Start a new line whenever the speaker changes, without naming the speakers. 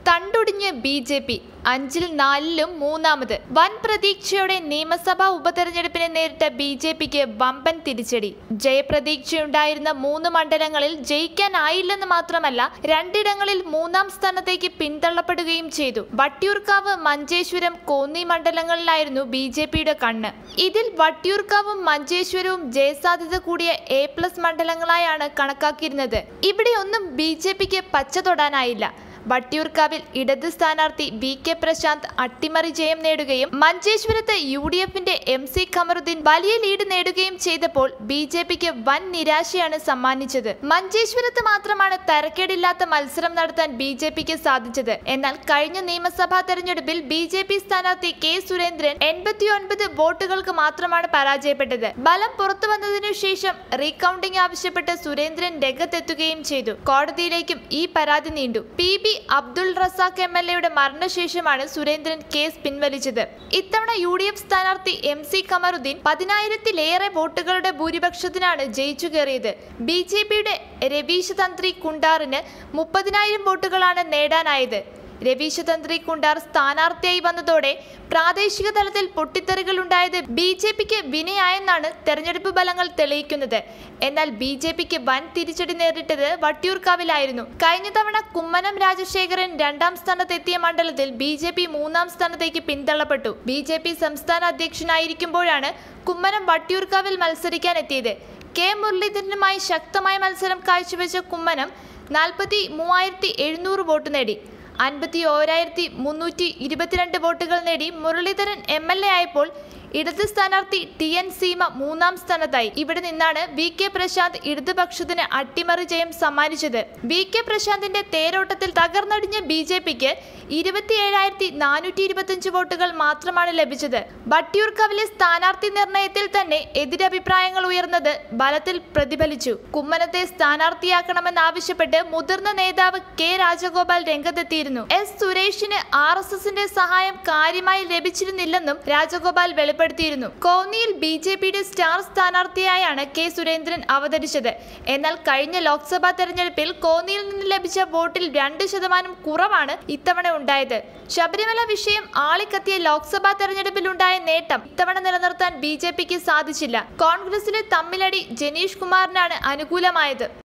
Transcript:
തണ്ടൊടിഞ്ഞ് B J P അഞ്ചിൽ നാലിലും മൂന്നാമത് വൻ പ്രതീക്ഷയോടെ നിയമസഭാ ഉപതെരഞ്ഞെടുപ്പിനെ നേരിട്ട ബി ജെ പിക്ക് വമ്പൻ തിരിച്ചടി ജയപ്രതീക്ഷയുണ്ടായിരുന്ന മൂന്ന് മണ്ഡലങ്ങളിൽ ജയിക്കാനായില്ലെന്ന് മാത്രമല്ല രണ്ടിടങ്ങളിൽ മൂന്നാം സ്ഥാനത്തേക്ക് പിന്തള്ളപ്പെടുകയും ചെയ്തു വട്ടിയൂർക്കാവ് മഞ്ചേശ്വരം കോന്നി മണ്ഡലങ്ങളിലായിരുന്നു ബി ജെ പിയുടെ കണ്ണ് ഇതിൽ വട്ടിയൂർക്കാവും മഞ്ചേശ്വരവും ജയസാധ്യത കൂടിയ എ പ്ലസ് മണ്ഡലങ്ങളായാണ് കണക്കാക്കിയിരുന്നത് ഇവിടെയൊന്നും ബി ജെ പിക്ക് പച്ച തൊടാനായില്ല വട്ടിയൂർക്കാവിൽ ഇടത് സ്ഥാനാർത്ഥി വി കെ പ്രശാന്ത് അട്ടിമറി ജയം നേടുകയും മഞ്ചേശ്വരത്ത് യു ഡി എഫിന്റെ എം സി ഖമറുദ്ദീൻ വലിയ ലീഡ് നേടുകയും ചെയ്തപ്പോൾ ബി ജെ പിക്ക് വൻ നിരാശയാണ് സമ്മാനിച്ചത് മഞ്ചേശ്വരത്ത് മാത്രമാണ് തരക്കേടില്ലാത്ത മത്സരം നടത്താൻ ബി ജെ പിക്ക് സാധിച്ചത് എന്നാൽ കഴിഞ്ഞ നിയമസഭാ തെരഞ്ഞെടുപ്പിൽ ബി ജെ പി സ്ഥാനാർത്ഥി കെ സുരേന്ദ്രൻ എൺപത്തിയൊൻപത് വോട്ടുകൾക്ക് മാത്രമാണ് പരാജയപ്പെട്ടത് ബലം പുറത്തു വന്നതിനു ശേഷം റീകൗണ്ടിംഗ് ആവശ്യപ്പെട്ട് സുരേന്ദ്രൻ രംഗത്തെത്തുകയും ചെയ്തു കോടതിയിലേക്കും ഈ പരാതി നീണ്ടു P B Abdul Razak M L എയുടെ മരണശേഷമാണ് സുരേന്ദ്രൻ കേസ് പിൻവലിച്ചത് ഇത്തവണ യു ഡി എഫ് സ്ഥാനാർത്ഥി എം സി കമറുദ്ദീൻ പതിനായിരത്തിലേറെ വോട്ടുകളുടെ ഭൂരിപക്ഷത്തിനാണ് ജയിച്ചു കയറിയത് ബി ജെ പിയുടെ രവീശ് തന്ത്രി കുണ്ടാറിന് മുപ്പതിനായിരം വോട്ടുകളാണ് നേടാനായത് രവീശ തന്ത്രി കുണ്ടാർ സ്ഥാനാർത്ഥിയായി വന്നതോടെ പ്രാദേശിക തലത്തിൽ പൊട്ടിത്തെറികൾ ഉണ്ടായത് ബി ജെ പിക്ക് വിനയായെന്നാണ് തെരഞ്ഞെടുപ്പ് ഫലങ്ങൾ തെളിയിക്കുന്നത് എന്നാൽ ബി ജെ പിക്ക് വൻ തിരിച്ചടി നേരിട്ടത് വട്ടിയൂർക്കാവിലായിരുന്നു കഴിഞ്ഞ തവണ കുമ്മനം രാജശേഖരൻ രണ്ടാം സ്ഥാനത്തെത്തിയ മണ്ഡലത്തിൽ ബി ജെ പി മൂന്നാം സ്ഥാനത്തേക്ക് പിന്തള്ളപ്പെട്ടു ബി ജെ പി സംസ്ഥാന അധ്യക്ഷനായിരിക്കുമ്പോഴാണ് കുമ്മനം വട്ടിയൂർക്കാവിൽ മത്സരിക്കാനെത്തിയത് കെ മുരളീധരനുമായി ശക്തമായ മത്സരം കാഴ്ചവെച്ച കുമ്മനം നാൽപ്പത്തി മൂവായിരത്തി എഴുന്നൂറ് വോട്ട് നേടി അൻപത്തി ഓരായിരത്തി മുന്നൂറ്റി ഇരുപത്തിരണ്ട് വോട്ടുകൾ നേടി മുരളീധരൻ എം എൽ എ ആയപ്പോൾ ഇടത് സ്ഥാനാർത്ഥി ടി എൻ സീമ മൂന്നാം സ്ഥാനത്തായി ഇവിടെ നിന്നാണ് വി കെ പ്രശാന്ത് ഇടതുപക്ഷത്തിന് അട്ടിമറി ജയം സമ്മാനിച്ചത് വി കെ പ്രശാന്തിന്റെ തേരോട്ടത്തിൽ തകർന്നടിഞ്ഞ ബി ജെ പിക്ക് ഇരുപത്തിയേഴായിരത്തി നാനൂറ്റി ഇരുപത്തിയഞ്ച് വോട്ടുകൾ മാത്രമാണ് ലഭിച്ചത് വട്ടിയൂർക്കാവിലെ സ്ഥാനാർത്ഥി നിർണയത്തിൽ തന്നെ എതിരഭിപ്രായങ്ങൾ ഉയർന്നത് ബലത്തിൽ പ്രതിഫലിച്ചു കുമ്മനത്തെ സ്ഥാനാർത്ഥിയാക്കണമെന്നാവശ്യപ്പെട്ട് മുതിർന്ന നേതാവ് കെ രാജഗോപാൽ രംഗത്തെത്തിയിരുന്നു എസ് സുരേഷിന് ആർ എസ് എസിന്റെ സഹായം കാര്യമായി ലഭിച്ചിരുന്നില്ലെന്നും രാജഗോപാൽ വെളിപ്പെടുത്തിയിരുന്നു കോന്നിയിൽ ബി ജെ പിയുടെ സ്റ്റാർ സ്ഥാനാർത്ഥിയായാണ് കെ സുരേന്ദ്രൻ അവതരിച്ചത് എന്നാൽ കഴിഞ്ഞ ലോക്സഭാ തെരഞ്ഞെടുപ്പിൽ കോന്നിയിൽ നിന്ന് ലഭിച്ച വോട്ടിൽ രണ്ട് ശതമാനം കുറവാണ് ഇത്തവണ ഉണ്ടായത് ശബരിമല വിഷയം ആളിക്കത്തിയ ലോക്സഭാ തെരഞ്ഞെടുപ്പിലുണ്ടായ നേട്ടം ഇത്തവണ നിലനിർത്താൻ ബി ജെ പിക്ക് സാധിച്ചില്ല കോൺഗ്രസിലെ തമ്മിലടി ജനീഷ് കുമാറിനാണ് അനുകൂലമായത്